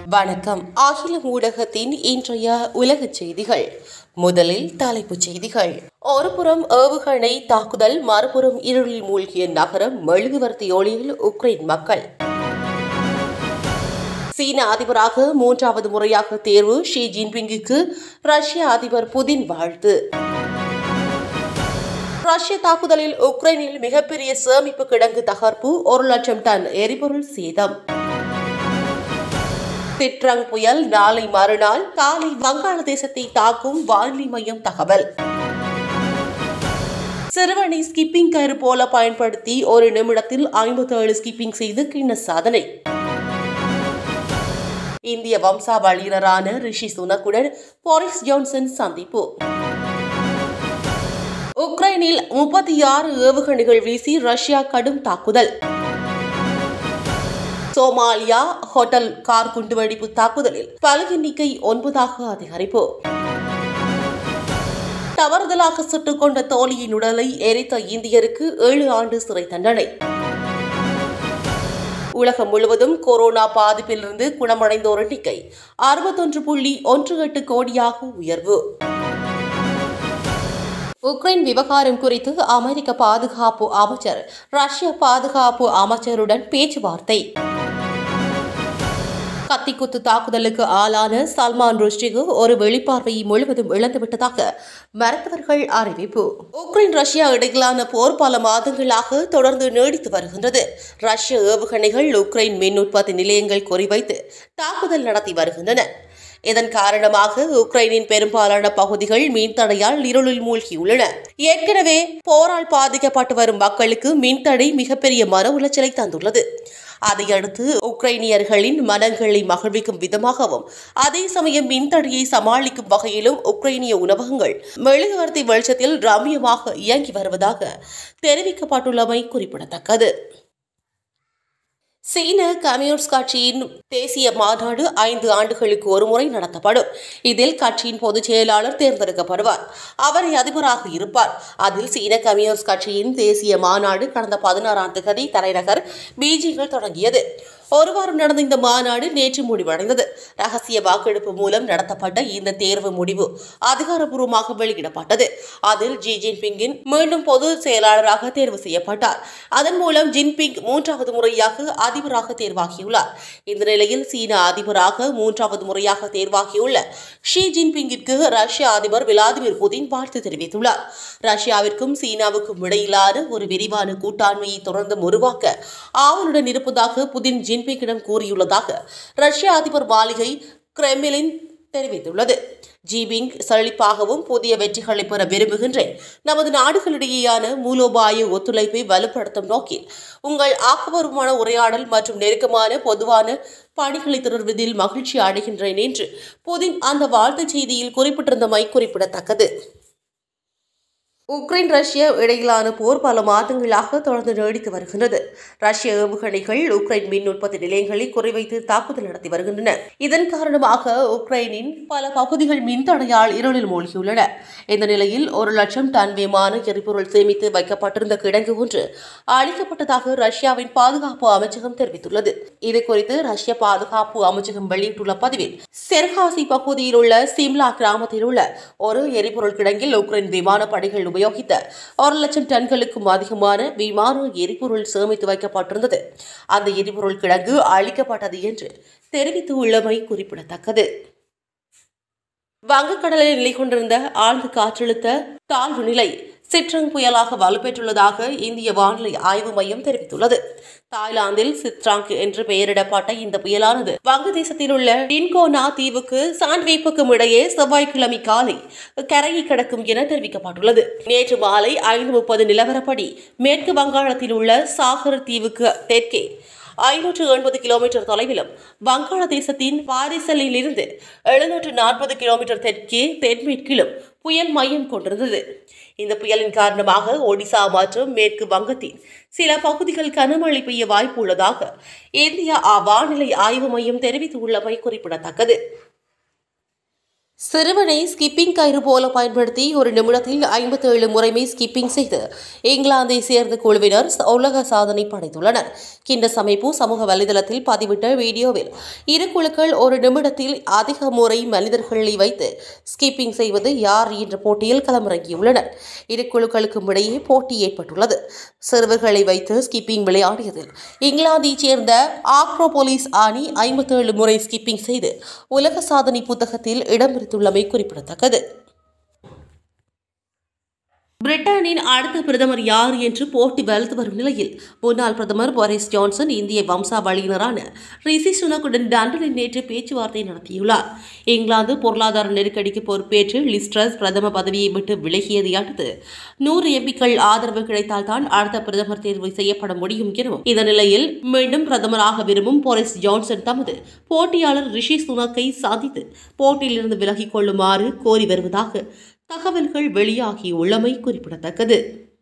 வணக்கம் அகில ஊடகத்தின் இன்றைய உலகச் செய்திகள் முதலில் தலைப்புச் செய்திகள் ஒருபுறம் ஏவுகணை தாக்குதல் மறுபுறம் இருளில் மூழ்கிய நகரம் மெழுகுவர்த்தி ஒளியில் உக்ரைன் மக்கள் சீன அதிபராக மூன்றாவது முறையாக தேர்வு ஷி ஜின்பிங்குக்கு ரஷ்ய அதிபர் புதின் வாழ்த்து ரஷ்ய தாக்குதலில் உக்ரைனில் மிகப்பெரிய சேமிப்பு கிடங்கு தகர்ப்பு ஒரு லட்சம் டன் எரிபொருள் சேதம் சிட்ரங் புயல் நாளை மறுநாள் காலை வங்காளதேசத்தை தாக்கும் வானிலை மையம் தகவல் சிறுவனை ஸ்கிப்பிங் கயிறு போல பயன்படுத்தி ஒரு நிமிடத்தில் ஐம்பத்தி ஏழு ஸ்கிப்பிங் செய்து கிண்ண சாதனை இந்திய வம்சாவளியினரான ரிஷி சுனக்குடன் போரிஸ் ஜான்சன் சந்திப்பு உக்ரைனில் முப்பத்தி ஆறு ஏவுகணைகள் வீசி ரஷ்யா கடும் தாக்குதல் சோமாலியா ஹோட்டல் கார் குண்டுவெடிப்பு தாக்குதலில் பல எண்ணிக்கை ஒன்பதாக அதிகரிப்பு தவறுதலாக சுட்டுக் கொண்ட தோழியின் உடலை எரித்த இந்தியருக்கு ஏழு ஆண்டு சிறை தண்டனை உலகம் முழுவதும் கொரோனா பாதிப்பிலிருந்து குணமடைந்தோர் எண்ணிக்கை அறுபத்தொன்று புள்ளி ஒன்று எட்டு கோடியாக உயர்வு உக்ரைன் விவகாரம் குறித்து அமெரிக்க பாதுகாப்பு அமைச்சர் ரஷ்ய பாதுகாப்பு அமைச்சருடன் பேச்சுவார்த்தை கத்திக்குத்து தாக்குதலுக்கு ஆளான சல்மான் ருஷ்டிகு ஒரு வெளிப்பார்வையை முழுவதும் இழந்துவிட்டதாக மருத்துவர்கள் அறிவிப்பு உக்ரைன் ரஷ்யா இடையிலான போர் பல மாதங்களாக தொடர்ந்து நீடித்து வருகின்றது ரஷ்ய ஏவுகணைகள் உக்ரைன் மின் உற்பத்தி நிலையங்கள் குறிவைத்து தாக்குதல் நடத்தி வருகின்றன இதன் காரணமாக உக்ரைனின் பெரும்பாலான பகுதிகள் மின்தடையால் இருளில் மூழ்கியுள்ளன ஏற்கனவே போரால் பாதிக்கப்பட்டு வரும் மக்களுக்கு மின்தடை மிகப்பெரிய மன உளைச்சலை தந்துள்ளது அதையடுத்து உக்ரைனியர்களின் மனங்களை மகிழ்விக்கும் விதமாகவும் அதே சமயம் மின்தடையை சமாளிக்கும் வகையிலும் உக்ரைனிய உணவகங்கள் மெழுகுவர்த்தி வெளிச்சத்தில் ரம்யமாக இயங்கி வருவதாக தெரிவிக்கப்பட்டுள்ளமை குறிப்பிடத்தக்கது சீன கம்யூனிஸ்ட் கட்சியின் தேசிய மாநாடு ஐந்து ஆண்டுகளுக்கு ஒருமுறை நடத்தப்படும் இதில் கட்சியின் பொதுச் செயலாளர் தேர்ந்தெடுக்கப்படுவார் அவரை அதிபராக இருப்பார் அதில் சீன கம்யூனிஸ்ட் கட்சியின் தேசிய மாநாடு கடந்த பதினாறாம் தேதி தலைநகர் பீஜிங்கில் தொடங்கியது ஒரு வாரம் நடந்த இந்த மாநாடு நேற்று முடிவடைந்தது ரகசிய வாக்கெடுப்பு மூலம் நடத்தப்பட்ட இந்த தேர்வு முடிவு அதிகாரப்பூர்வமாக வெளியிடப்பட்டது அதில் ஜி ஜின்பிங்கின் மீண்டும் பொது செயலாளராக தேர்வு செய்யப்பட்டார் அதன் மூலம் ஜின்பிங் மூன்றாவது முறையாக அதிபராக தேர்வாகியுள்ளார் இந்த நிலையில் சீன அதிபராக மூன்றாவது முறையாக தேர்வாகியுள்ள ஷி ஜின்பிங்கிற்கு ரஷ்ய அதிபர் விளாடிமிர் புதின் வாழ்த்து தெரிவித்துள்ளார் ரஷ்யாவிற்கும் சீனாவுக்கும் இடையிலான ஒரு விரிவான கூட்டாண்மையை தொடர்ந்து உருவாக்க ஆவலுடன் இருப்பதாக புதின் ஜின்பிங்கிடம் கூறியுள்ளதாக ரஷ்ய அதிபர் மாளிகை கிரெம்லின் தெரிவித்துள்ளது ஜிபிங் செழிப்பாகவும் புதிய வெற்றிகளை பெற விரும்புகின்றேன் நமது நாடுகளிடையேயான மூலோபாய ஒத்துழைப்பை வலுப்படுத்தும் நோக்கில் உங்கள் ஆக்கப்பூர்வமான உரையாடல் மற்றும் நெருக்கமான பொதுவான பணிகளை தொடர்வதில் மகிழ்ச்சி அடைகின்றேன் என்று புதின் அந்த வாழ்த்துச் செய்தியில் குறிப்பிட்டிருந்தமை குறிப்பிடத்தக்கது உக்ரைன் ரஷ்ய இடையிலான போர் பல மாதங்களாக தொடர்ந்து நீடித்து வருகின்றது ரஷ்ய ஏவுகணைகள் உக்ரைன் மின் உற்பத்தி நிலையங்களை குறிவைத்து தாக்குதல் நடத்தி வருகின்றன இதன் காரணமாக உக்ரைனின் பல பகுதிகள் மின்தடையால் இருளில் மூழ்கியுள்ளன இந்த நிலையில் ஒரு லட்சம் டன் விமான எரிபொருள் சேமித்து வைக்கப்பட்டிருந்த கிடங்கு ஒன்று அளிக்கப்பட்டதாக ரஷ்யாவின் பாதுகாப்பு அமைச்சகம் தெரிவித்துள்ளது இதுகுறித்து ரஷ்ய பாதுகாப்பு அமைச்சகம் வெளியிட்டுள்ள பதிவில் செர்காசி பகுதியில் உள்ள சிம்லா கிராமத்தில் உள்ள ஒரு எரிபொருள் கிடங்கில் உக்ரைன் விமானப்படைகள் உபயோகித்த ஒரு லட்சம் டன்களுக்கும் அதிகமான விமான எரிபொருள் சேமித்து வைக்கப்பட்டிருந்தது அந்த எரிபொருள் கிடங்கு அழிக்கப்பட்டது என்று தெரிவித்துள்ளமை குறிப்பிடத்தக்கது வங்கக்கடலில் நிலை கொண்டிருந்த ஆழ்ந்த காற்றழுத்த தாழ்வு நிலை சிட்ரங் புயலாக வலுப்பெற்றுள்ளதாக இந்திய வானிலை ஆய்வு மையம் தெரிவித்துள்ளது தாய்லாந்தில் சித்ராங் என்று பெயரிடப்பட்ட இந்த புயலானது வங்கதேசத்தில் உள்ள டின்கோனா தீவுக்கு சாண்ட்வீப்புக்கும் இடையே செவ்வாய்க்கிழமை காலை கரையை கடக்கும் என தெரிவிக்கப்பட்டுள்ளது நேற்று மாலை ஐந்து முப்பது நிலவரப்படி மேற்கு வங்காளத்தில் உள்ள சாகர் தீவுக்கு தெற்கே ஐநூற்று எண்பது கிலோமீட்டர் தொலைவிலும் வங்காளதேசத்தின் பாரிசலில் இருந்து எழுநூற்று நாற்பது கிலோமீட்டர் தெற்கே தென்மேற்கிலும் புயல் மையம் கொண்டிருந்தது இந்த புயலின் காரணமாக ஒடிசா மற்றும் மேற்கு வங்கத்தின் சில பகுதிகள் கனமழை பெய்ய வாய்ப்பு உள்ளதாக இந்திய வானிலை ஆய்வு மையம் தெரிவித்துள்ளமை குறிப்பிடத்தக்கது சிறுவனை ஸ்கிப்பிங் கயிறு போல பயன்படுத்தி ஒரு நிமிடத்தில் ஐம்பத்தேழு முறைமை ஸ்கிப்பிங் செய்து இங்கிலாந்தை சேர்ந்த குழுவினர் உலக சாதனை படைத்துள்ளனர் கிண்டஸ் அமைப்பு சமூக வலைதளத்தில் பதிவிட்ட வீடியோவில் இரு குழுக்கள் ஒரு நிமிடத்தில் அதிக முறை மனிதர்களை வைத்து ஸ்கிப்பிங் செய்வது யார் என்ற போட்டியில் களமிறங்கியுள்ளனர் இரு குழுக்களுக்கும் இடையே போட்டி ஏற்பட்டுள்ளது சிறுவர்களை வைத்து ஸ்கிப்பிங் விளையாடியதில் இங்கிலாந்தைச் சேர்ந்த ஆக்ரோபோலிஸ் அணி ஐம்பத்தேழு முறை ஸ்கிப்பிங் செய்து உலக சாதனை புத்தகத்தில் இடம் பிடித்துள்ளமை குறிப்பிடத்தக்கது பிரிட்டனின் அடுத்த பிரதமர் யார் என்று போட்டி வலுத்து வரும் நிலையில் முன்னாள் பிரதமர் போரிஸ் ஜான்சன் இந்திய வம்சாவளியினரான ரிஷி சுனக்குடன் லண்டனில் நேற்று பேச்சுவார்த்தை நடத்தியுள்ளார் இங்கிலாந்து பொருளாதார நெருக்கடிக்கு பொறுப்பேற்று லிஸ்ட்ரஸ் பிரதம பதவியை விட்டு விலகியதை அடுத்து நூறு எம்பிக்கள் ஆதரவு கிடைத்தால் தான் அடுத்த பிரதமர் தேர்வு செய்யப்பட முடியும் எனவும் இந்த நிலையில் மீண்டும் பிரதமராக விரும்பும் போரிஸ் ஜான்சன் தமது போட்டியாளர் ரிஷி சுனக்கை சந்தித்து போட்டியிலிருந்து விலகிக் கொள்ளுமாறு கோரி வருவதாக தகவல்கள் வெளியாகியுள்ளமை குறிப்பிடத்தக்கது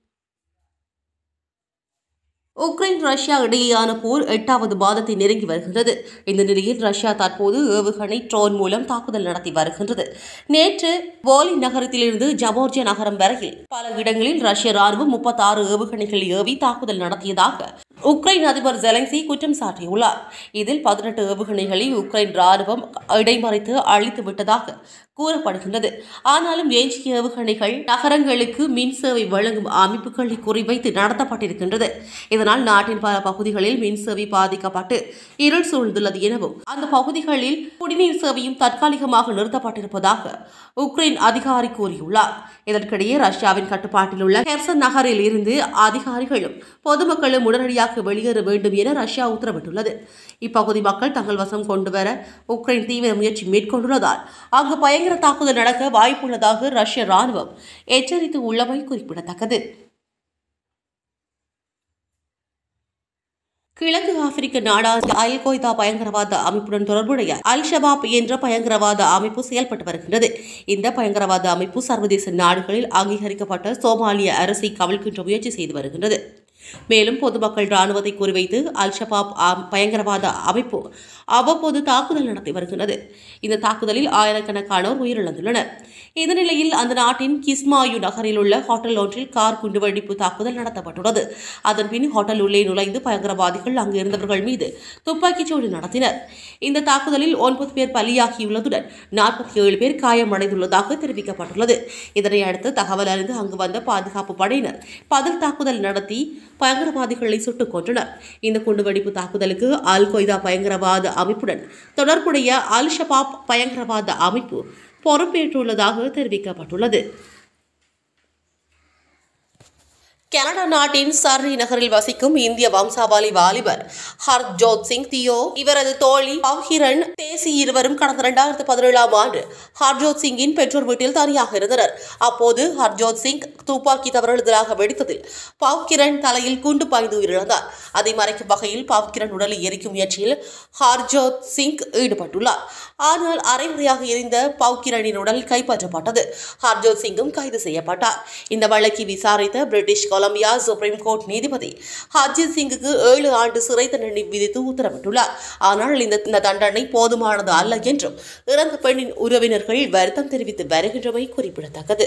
உக்ரைன் ரஷ்யா இடையேயான போர் எட்டாவது மாதத்தை நெருங்கி வருகின்றது இந்த நிலையில் ரஷ்யா தற்போது ஏவுகணை ட்ரோன் மூலம் தாக்குதல் நடத்தி வருகின்றது நேற்று போலி நகரத்திலிருந்து ஜபோர்ஜியா நகரம் வரையில் பல இடங்களில் ரஷ்ய ராணுவம் முப்பத்தாறு ஏவுகணைகள் ஏவி தாக்குதல் நடத்தியதாக உக்ரைன் அதிபர் ஜெலன்சி குற்றம் சாட்டியுள்ளார் இதில் பதினெட்டு ஏவுகணைகளை உக்ரைன் ராணுவம் இடைமறைத்து அழித்து விட்டதாக கூறப்படுகின்றது ஆனாலும் எஞ்சிய ஏவுகணைகள் நகரங்களுக்கு மின் சேவை வழங்கும் அமைப்புகளை குறிவைத்து நடத்தப்பட்டிருக்கின்றது இதனால் நாட்டின் பல பகுதிகளில் மின் சேவை பாதிக்கப்பட்டு இருள் சூழ்ந்துள்ளது எனவும் அந்த பகுதிகளில் குடிநீர் சேவையும் தற்காலிகமாக நிறுத்தப்பட்டிருப்பதாக உக்ரைன் அதிகாரி கூறியுள்ளார் இதற்கிடையே ரஷ்யாவின் கட்டுப்பாட்டில் உள்ள ஹெர்சன் நகரில் இருந்து அதிகாரிகளும் பொதுமக்களும் உடனடியாக வெளியேற வேண்டும் என ரஷ்யா உத்தரவிட்டுள்ளது இப்பகுதி மக்கள் தங்கள் வசம் கொண்டுவர உக்ரைன் தீவிர முயற்சி மேற்கொண்டுள்ளதால் அங்கு பயங்கர தாக்குதல் நடக்க வாய்ப்புள்ளதாக ரஷ்ய ராணுவம் எச்சரித்து உள்ளமை குறிப்பிடத்தக்கது கிழக்கு ஆப்பிரிக்க நாடான அல் கொய்தா பயங்கரவாத அமைப்புடன் தொடர்புடைய அல் ஷபாப் என்ற பயங்கரவாத அமைப்பு செயல்பட்டு வருகின்றது இந்த பயங்கரவாத அமைப்பு சர்வதேச நாடுகளில் அங்கீகரிக்கப்பட்ட சோமாலிய அரசை கவிழ்க்கின்ற முயற்சி செய்து வருகின்றது மேலும் பொதுமக்கள் ராணுவத்தை குறிவைத்து அல் ஷபாப் ஆம்- பயங்கரவாத அமைப்பு அவ்வப்போது தாக்குதல் நடத்தி வருகிறது இந்த தாக்குதலில் ஆயிரக்கணக்கானோர் உயிரிழந்துள்ளனர் இந்த நிலையில் அந்த நாட்டின் கிஸ்மாயு நகரில் உள்ள ஹோட்டல் ஒன்றில் கார் குண்டுவெடிப்பு தாக்குதல் நடத்தப்பட்டுள்ளது அதன் பின் ஹோட்டல் உள்ளே நுழைந்து பயங்கரவாதிகள் அங்கு இருந்தவர்கள் மீது துப்பாக்கிச் சூடு நடத்தினர் இந்த தாக்குதலில் ஒன்பது பேர் பலியாகியுள்ளதுடன் நாற்பத்தி ஏழு பேர் காயமடைந்துள்ளதாக தெரிவிக்கப்பட்டுள்ளது இதனை அடுத்து தகவல் அறிந்து அங்கு வந்த பாதுகாப்பு படையினர் பதில் தாக்குதல் நடத்தி பயங்கரவாதிகளை சுட்டுக் கொன்றனர் இந்த குண்டுவெடிப்பு தாக்குதலுக்கு அல் கொய்தா பயங்கரவாத அமைப்புடன் தொடர்புடைய அல் ஷபாப் பயங்கரவாத அமைப்பு பொறுப்பேற்றுள்ளதாக தெரிவிக்கப்பட்டுள்ளது கனடா நாட்டின் சர்ரி நகரில் வசிக்கும் இந்திய வம்சாவளி வாலிபர் ஹர்ஜோத் சிங் தியோ இவரது தோழி பவ்ஹிரன் தேசி இருவரும் கடந்த இரண்டாயிரத்து பதினேழாம் ஆண்டு ஹர்ஜோத் சிங்கின் பெற்றோர் வீட்டில் தனியாக இருந்தனர் அப்போது ஹர்ஜோத் சிங் துப்பாக்கி தவறுதலாக வெடித்ததில் பவ்கிரண் தலையில் குண்டு பாய்ந்து உயிரிழந்தார் அதை மறைக்கும் வகையில் பவ்கிரண் உடலை எரிக்கும் முயற்சியில் ஹர்ஜோத் சிங் ஈடுபட்டுள்ளார் ஆனால் அரைமுறையாக எரிந்த பவ்கிரணின் உடல் கைப்பற்றப்பட்டது ஹர்ஜோத் சிங்கும் கைது செய்யப்பட்டார் இந்த வழக்கை விசாரித்த பிரிட்டிஷ் கொலம்பியா சுப்ரீம் கோர்ட் நீதிபதி ஹர்ஜித் சிங்குக்கு ஏழு ஆண்டு சிறை தண்டனை விதித்து உத்தரவிட்டுள்ளார் ஆனால் இந்த இந்த தண்டனை போதுமானது அல்ல என்றும் இறந்த பெண்ணின் உறவினர்கள் வருத்தம் தெரிவித்து வருகின்றமை குறிப்பிடத்தக்கது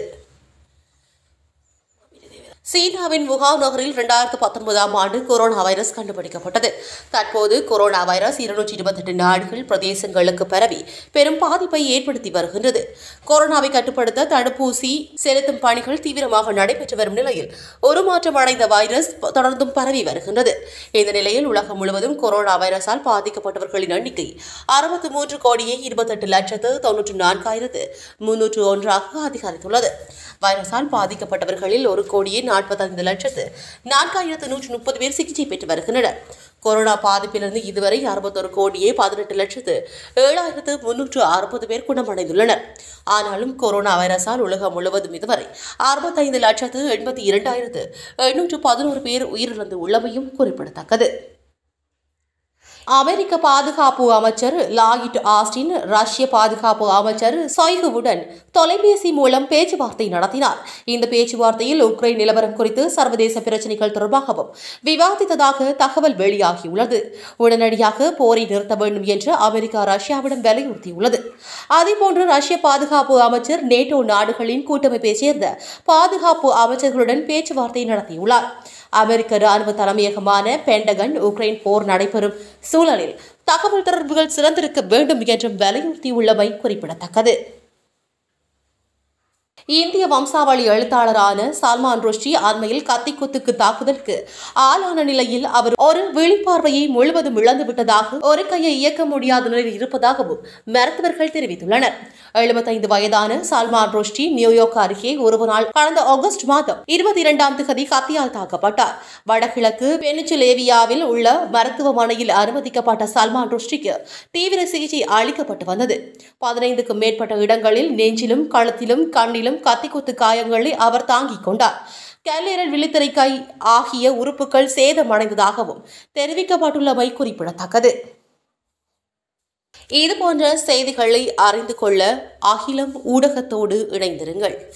சீனாவின் வுகான் நகரில் இரண்டாயிரத்து பத்தொன்பதாம் ஆண்டு கொரோனா வைரஸ் கண்டுபிடிக்கப்பட்டது தற்போது கொரோனா வைரஸ் இருநூற்றி இருபத்தெட்டு நாடுகள் பிரதேசங்களுக்கு பரவி பெரும் பாதிப்பை ஏற்படுத்தி வருகின்றது கொரோனாவை கட்டுப்படுத்த தடுப்பூசி செலுத்தும் பணிகள் தீவிரமாக நடைபெற்று வரும் நிலையில் உருமாற்றம் அடைந்த வைரஸ் தொடர்ந்தும் பரவி வருகின்றது இந்த நிலையில் உலகம் முழுவதும் கொரோனா வைரஸால் பாதிக்கப்பட்டவர்களின் எண்ணிக்கை அறுபத்தி மூன்று கோடியே இருபத்தெட்டு லட்சத்து தொன்னூற்று நான்காயிரத்து முன்னூற்று ஒன்றாக அதிகரித்துள்ளது வைரஸால் பாதிக்கப்பட்டவர்களில் ஒரு கோடியே நாற்பத்தைந்து லட்சத்து நான்காயிரத்து நூற்று முப்பது பேர் சிகிச்சை பெற்று வருகின்றனர் கொரோனா பாதிப்பிலிருந்து இதுவரை அறுபத்தொரு கோடியே பதினெட்டு லட்சத்து ஏழாயிரத்து முன்னூற்று அறுபது பேர் குணமடைந்துள்ளனர் ஆனாலும் கொரோனா வைரஸால் உலகம் முழுவதும் இதுவரை அறுபத்தைந்து லட்சத்து எண்பத்தி இரண்டாயிரத்து எண்ணூற்று பதினோரு பேர் உயிரிழந்து உள்ளமையும் குறிப்பிடத்தக்கது அமெரிக்க பாதுகாப்பு அமைச்சர் லாயிட் ஆஸ்டின் ரஷ்ய பாதுகாப்பு அமைச்சர் சொய்குவுடன் தொலைபேசி மூலம் பேச்சுவார்த்தை நடத்தினார் இந்த பேச்சுவார்த்தையில் உக்ரைன் நிலவரம் குறித்து சர்வதேச பிரச்சினைகள் தொடர்பாகவும் விவாதித்ததாக தகவல் வெளியாகியுள்ளது உடனடியாக போரை நிறுத்த வேண்டும் என்று அமெரிக்கா ரஷ்யாவிடம் வலியுறுத்தியுள்ளது அதேபோன்று ரஷ்ய பாதுகாப்பு அமைச்சர் நேட்டோ நாடுகளின் கூட்டமைப்பைச் சேர்ந்த பாதுகாப்பு அமைச்சர்களுடன் பேச்சுவார்த்தை நடத்தியுள்ளார் அமெரிக்க ராணுவ தலைமையகமான பென்டகன் உக்ரைன் போர் நடைபெறும் சூழலில் தகவல் தொடர்புகள் சிறந்திருக்க வேண்டும் என்றும் வலியுறுத்தியுள்ளமை குறிப்பிடத்தக்கது இந்திய வம்சாவளி எழுத்தாளரான சல்மான் ருஷ்டி அண்மையில் கத்திக்குத்துக்கு தாக்குதலுக்கு ஆளான நிலையில் அவர் ஒரு விழிப்பார்வையை முழுவதும் இழந்துவிட்டதாக ஒரு கையை இயக்க முடியாத நிலையில் இருப்பதாகவும் மருத்துவர்கள் தெரிவித்துள்ளனர் எழுபத்தைந்து வயதான சல்மான் ருஷ்டி நியூயார்க் அருகே ஒரு நாள் கடந்த ஆகஸ்ட் மாதம் இருபத்தி இரண்டாம் தேதி கத்தியால் தாக்கப்பட்டார் வடகிழக்கு பெனிச்சுலேவியாவில் உள்ள மருத்துவமனையில் அனுமதிக்கப்பட்ட சல்மான் ருஷ்டிக்கு தீவிர சிகிச்சை அளிக்கப்பட்டு வந்தது பதினைந்துக்கும் மேற்பட்ட இடங்களில் நெஞ்சிலும் கழுத்திலும் கண்ணிலும் கத்திக்குத்து காயங்களை அவர் தாங்கிக் கொண்டார் கல்லீரல் விழித்திரைக்கை ஆகிய உறுப்புகள் சேதமடைந்ததாகவும் தெரிவிக்கப்பட்டுள்ளமை குறிப்பிடத்தக்கது இதுபோன்ற செய்திகளை அறிந்து கொள்ள அகிலம் ஊடகத்தோடு இணைந்திருங்கள்